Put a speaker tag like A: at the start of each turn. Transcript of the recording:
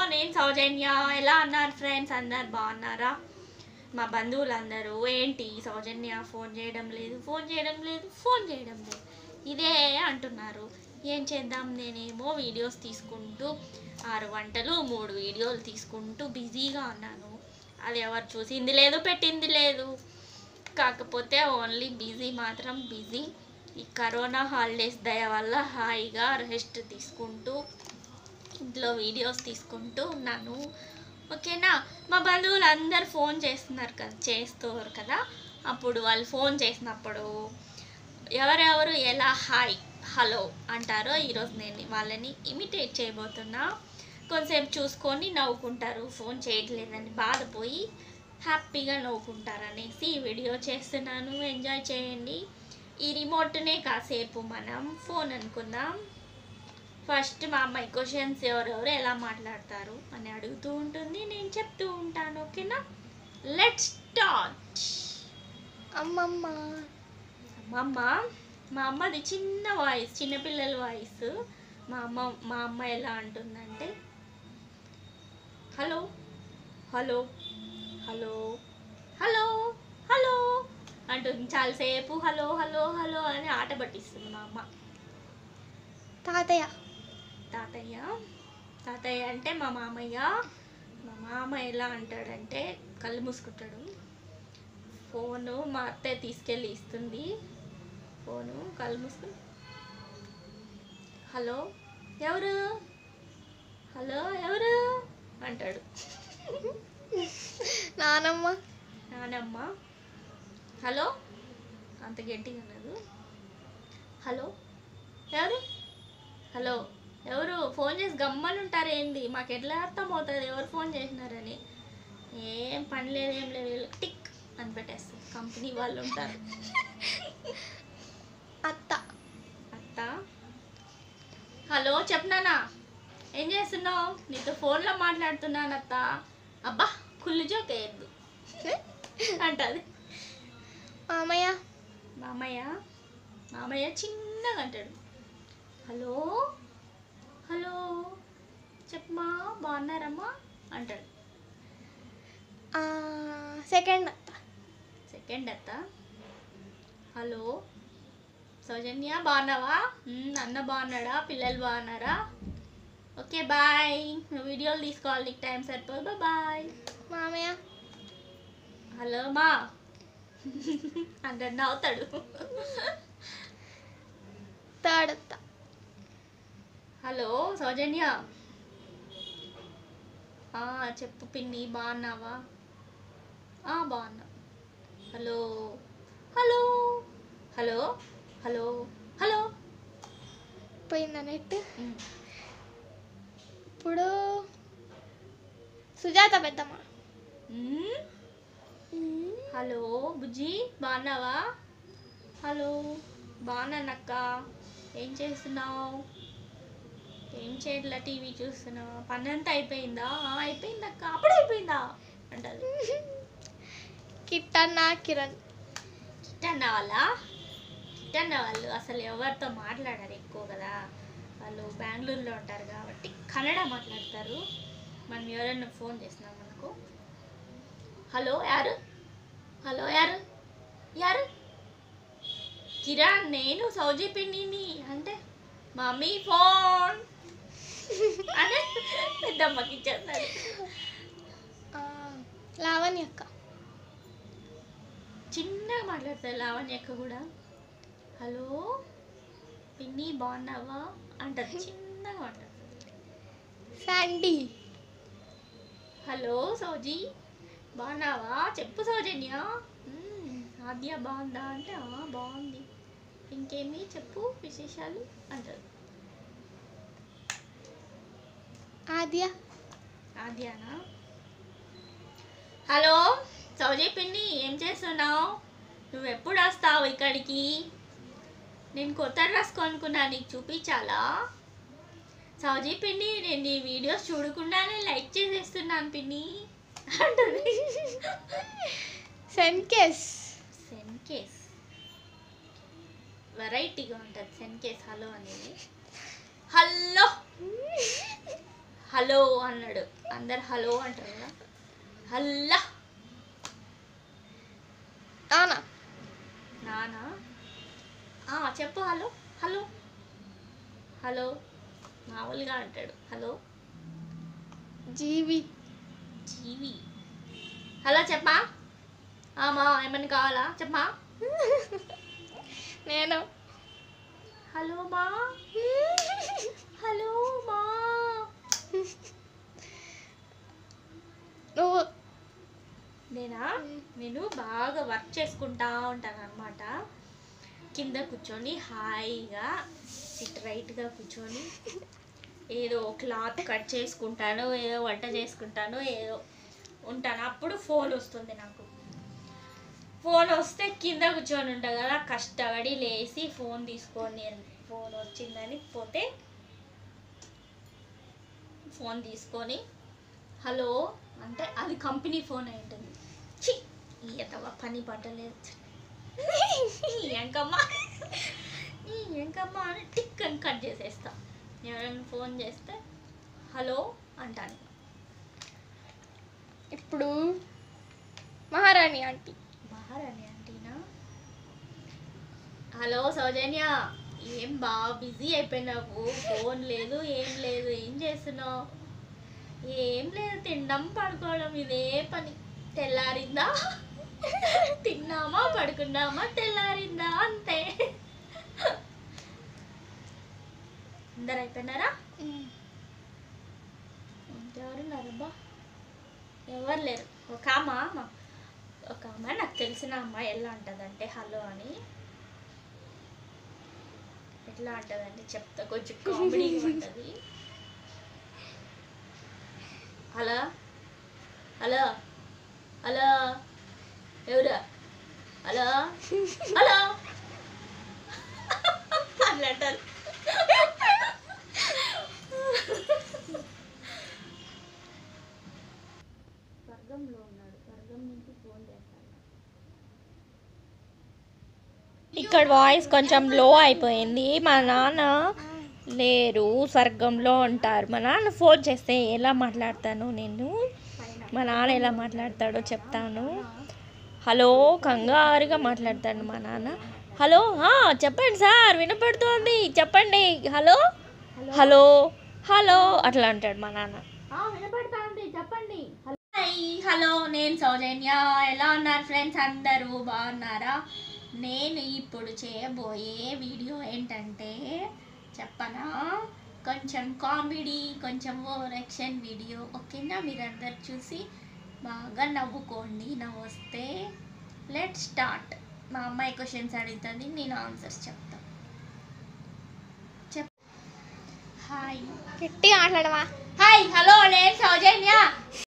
A: నేను సౌజన్య ఎలా అన్నారు ఫ్రెండ్స్ అందరు బాగున్నారా మా బంధువులు అందరూ ఏంటి సౌజన్య ఫోన్ చేయడం లేదు ఫోన్ చేయడం లేదు ఫోన్ చేయడం లేదు ఇదే అంటున్నారు ఏం చేద్దాం నేనేమో వీడియోస్ తీసుకుంటూ ఆరు వంటలు మూడు వీడియోలు తీసుకుంటూ బిజీగా ఉన్నాను అది ఎవరు చూసింది లేదు పెట్టింది లేదు కాకపోతే ఓన్లీ బిజీ మాత్రం బిజీ ఈ కరోనా హాలిడేస్ దయ వల్ల హాయిగా రెస్ట్ తీసుకుంటూ ఇంట్లో వీడియోస్ తీసుకుంటూ ఉన్నాను ఓకేనా మా బంధువులు అందరు ఫోన్ చేస్తున్నారు కదా చేస్తారు కదా అప్పుడు వాళ్ళు ఫోన్ చేసినప్పుడు ఎవరెవరు ఎలా హాయ్ హలో అంటారో ఈరోజు నేను వాళ్ళని ఇమిటేట్ చేయబోతున్నా కొంతసేపు చూసుకొని నవ్వుకుంటారు ఫోన్ చేయట్లేదని బాధపోయి హ్యాపీగా నవ్వుకుంటారు అనేసి ఈ వీడియో చేస్తున్నాను ఎంజాయ్ చేయండి ఈ రిమోట్నే కాసేపు మనం ఫోన్ అనుకుందాం ఫస్ట్ మా అమ్మాయి క్వశ్చన్స్ ఎవరెవరు ఎలా మాట్లాడతారు అని అడుగుతూ ఉంటుంది నేను చెప్తూ ఉంటాను ఓకేనా లెట్ స్టార్ట్
B: అమ్మమ్మ
A: మా అమ్మ మా అమ్మది చిన్న వాయిస్ చిన్నపిల్లల వాయిస్ మా అమ్మ మా అమ్మ ఎలా అంటుందంటే hello hello hello hello hello అంటుంది చాలాసేపు హలో హలో హలో అని ఆట పట్టిస్తుంది మా అమ్మ
B: తాతయ్య
A: తాతయ్య తాతయ్య అంటే మా మామయ్య మా మామ ఎలా అంటాడంటే కళ్ళు మూసుకుంటాడు ఫోను మా అత్తయ్య తీసుకెళ్ళి ఇస్తుంది ఫోను కళ్ళు మూసుకుని హలో ఎవరు హలో ఎవరు అంటాడు
B: నానమ్మ
A: నానమ్మ హలో అంత గట్టిగా అన్నదు హలో ఎవరు హలో ఎవరు ఫోన్ చేసి గమ్మని ఉంటారు ఏంది మాకు ఎట్లా అర్థం అవుతుంది ఎవరు ఫోన్ చేసినారని ఏం పని లేదు ఏం లేదు వీళ్ళకి టిక్ అని పెట్టేస్తారు కంపెనీ వాళ్ళు ఉంటారు
B: అత్త
A: అత్త హలో చెప్పనానా ఏం చేస్తున్నావు నీతో ఫోన్లో మాట్లాడుతున్నాను అత్త అబ్బా కుళ్ళు జోక్ వేయద్దు అంటది
B: మామయ్య
A: మామయ్య మామయ్య చిన్నగా అంటాడు హలో హలో చెప్పమా బాగున్నారమ్మా అంటాడు
B: ఆ, సెకండ్ అత్త
A: సెకండ్ అత్త హలో సౌజన్య బాగున్నావా "ఉమ్, అన్న బాగున్నాడా పిల్లలు బాగున్నారా ఓకే బాయ్ నువ్వు వీడియోలు తీసుకోవాలి నీకు టైం సరిపోదు బాయ్
B: మామయ్య
A: హలో మా అంటే నవ్వుతాడు
B: థర్డ్ అత్త
A: హలో సౌజన్య ఆ, చెప్పు పిన్ని బాగున్నావా ఆ, బాగున్నా hello hello hello hello hello
B: పోయిందా నెట్
A: ఉమ్,
B: ఇప్పుడు సుజాత పెద్దమ్మ
A: ఉమ్, హలో బుజ్జి బాగున్నావా హలో బాగున్నానక్క ఏం చేస్తున్నావు ఏం చేయట్లా టీవీ చూస్తున్నావు పని అంతా అయిపోయిందా "ఆ, అయిపోయిందక్క అప్పుడే అయిపోయిందా అంటది
B: కిట్టన్న కిరణ్
A: కిట్టన్న వాళ్ళ కిట్టన్న వాళ్ళు అసలు ఎవరితో మాట్లాడరు ఎక్కువ కదా వాళ్ళు బెంగళూరులో ఉంటారు కాబట్టి కన్నడ మాట్లాడతారు మనం ఎవరైనా ఫోన్ చేసినాం మనకు హలో యారు హలో యారు యారు కిరణ్ నేను సౌజీ పిన్నిని అంటే మమ్మీ ఫోన్ అని పెద్దమ్మకి ఇచ్చేస్తాడు
B: ఆ, లావణ్య అక్క
A: చిన్నగా మాట్లాడతారు లావణ్య అక్క కూడా హలో పిన్ని బాగున్నావా అంటది చిన్నగా మాట్లాడుతుంది
B: శాండీ
A: హలో సౌజీ బాగున్నావా చెప్పు సౌజన్య "మ్మ్, ఆద్య బాగుందా అంటే "ఆ, బాగుంది ఇంకేమి చెప్పు విశేషాలు అంటారు
B: ఆద్య
A: ఆద్యానా హలో సౌజీ పిన్ని ఏం చేస్తున్నావు నువ్వు ఎప్పుడు వస్తావు ఇక్కడికి నేను కొత్త డ్రెస్ కొనుక్కున్నా నీకు చూపించాలా సౌజీ పిన్ని నేను నీ వీడియోస్ చూడకుండానే లైక్ చేసేస్తున్నాను పిన్ని అంటుంది
B: సెన్కేస్
A: సెన్కేస్ వెరైటీగా ఉంటుంది సెన్కేస్ హలో అనేది హలో హలో అన్నాడు అందరు హలో అంటారు కదా హల్లా
B: నానా
A: నానా ఆ, చెప్పు హలో హలో హలో మామూలుగా అంటాడు హలో
B: జీవి
A: జీవి హలో చెప్పా ఆమా ఏమన్నా కావాలా చెప్పా
B: నేను
A: హలో మా హలో మా
B: నువ్వు
A: నేనా నేను బాగా వర్క్ చేసుకుంటా ఉంటాను అనమాట కింద కూర్చొని హాయిగా సిట్ రైట్గా కూర్చొని ఏదో క్లాత్ కట్ చేసుకుంటాను ఏదో వంట చేసుకుంటాను ఏదో ఉంటాను అప్పుడు ఫోన్ వస్తుంది నాకు ఫోన్ వస్తే కింద కూర్చొని ఉంటా కదా కష్టపడి లేచి ఫోన్ తీసుకొని ఫోన్ వచ్చిందని పోతే ఫోన్ తీసుకొని హలో అంటే అది కంపెనీ ఫోన్ అయి ఉంటుంది ఛీ ఈయతవ పని పట్టలేదు ఎంకమ్మా ఈ ఎంకమ్మా అని టిక్ అని కట్ చేసేస్తా ఎవరైనా ఫోన్ చేస్తే హలో అంటాను
B: ఇప్పుడు మహారాణి ఆంటీ
A: మహారాణి అంటీనా హలో సౌజన్య ఏం బాగా బిజీ అయిపోయినావు ఫోన్ లేదు ఏం లేదు ఏం చేస్తున్నావు ఏం లేదు తినడం పడుకోవడం ఇదే పని తెల్లారిందా తిన్నామా పడుకున్నామా తెల్లారిందా అంతే అందరు అయిపోయినారా ఇంకెవరున్నారబ్బా ఎవరు లేరు ఒక అమ్మ అమ్మ ఒక అమ్మాయి నాకు తెలిసిన అమ్మాయి ఎలా ఉంటుందంటే హలో అని ఎట్లా ఉంటుందంటే చెప్తా కొంచెం కామెడీగా ఉంటుంది హలో హలో హలో ఎవరు హలో హలో అట్లా అంటారు స్వర్గంలో ఉన్నాడు స్వర్గం నుంచి ఫోన్ చేస్తాను ఇక్కడ వాయిస్ కొంచెం లో అయిపోయింది మా నాన్న లేరు స్వర్గంలో ఉంటారు మా నాన్న ఫోన్ చేస్తే ఎలా మాట్లాడతాను నేను మా నాన్న ఎలా మాట్లాడతాడో చెప్తాను హలో కంగారుగా మాట్లాడతాడు మా నాన్న హలో ఆ, చెప్పండి సార్ వినపడుతోంది చెప్పండి హలో హలో హలో అట్లా అంటాడు మా నాన్న వినపడుతుంది చెప్పండి హాయ్ హలో నేను సౌజన్య ఎలా ఉన్నారు ఫ్రెండ్స్ అందరూ బాగున్నారా నేను ఇప్పుడు చేయబోయే వీడియో ఏంటంటే చెప్పనా కొంచెం కామెడీ కొంచెం ఓవర్ యాక్షన్ వీడియో ఓకేనా మీరందరు చూసి బాగా నవ్వుకోండి నవ్వు వస్తే లెట్ స్టార్ట్ మా అమ్మాయి క్వశ్చన్స్ అడుగుతుంది నేను ఆన్సర్స్ చెప్తా చెప్ హాయ్
B: గట్టిగా మాట్లాడవా
A: హాయ్ హలో నేను సౌజన్య